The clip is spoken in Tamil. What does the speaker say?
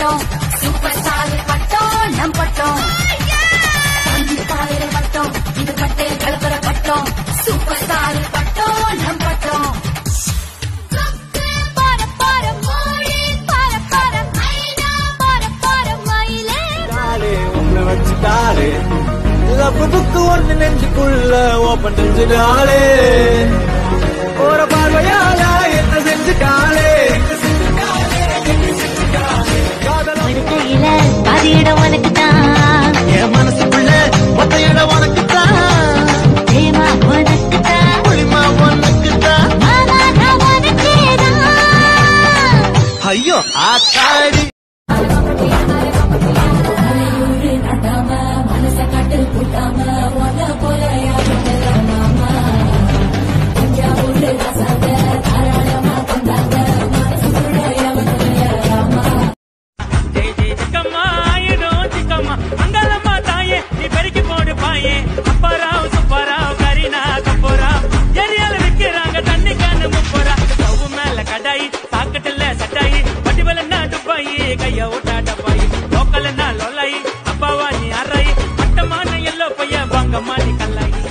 பட்டம் சூப்பர் ஸ்டார் பட்டம் நம் பட்டம் பாயிரம் பட்டம் இது பட்டே கலப்பர பட்டம் சூப்பர் ஸ்டார் பட்டம் நம் பட்டம் பார பார மோடி பார பார மைனா பார பார மயிலே தாளே உங்களை வச்சுட்டாளே லவ் புக்கு ஒண்ணு நெஞ்சுக்குள்ள ஓப்பன் செஞ்சுட்டாளே ஒரு பார்வையால என்ன செஞ்சுட்டாளே படுக்கையில பாதி இடம் உனக்கு தான் என் மனசுக்குள்ள மொத்த இடம் உனக்குத்தான் பிரேமா உனக்கு தான் புளிமா உனக்குத்தான் மாமா நான் உனக்கேதான் ஐயோ ஆத்தாடி ஜெய் ஜெய் சிக்கம்மா ஆயிடும் சிக்கம்மா அங்காளம்மா தாயே நீ பெருக்கி போடு பாயே அப்பராவ் சுப்பராவ் கரீனா கப்பூராவ் ஏரியால விக்கிறாங்க தண்ணி காணு முப்பரா ஸ்டவ் மேல கடாயி சாக்கட்டுல சட்டாயி வடிவல டுப்பாயி கைய ஓட்டா டப்பாயி லோக்கல் என்ன லொல்லாயி அப்பாவா நீ அறாயி மட்டமான எல்லோ பைய வாங்கம்மா நீ கல்லாயி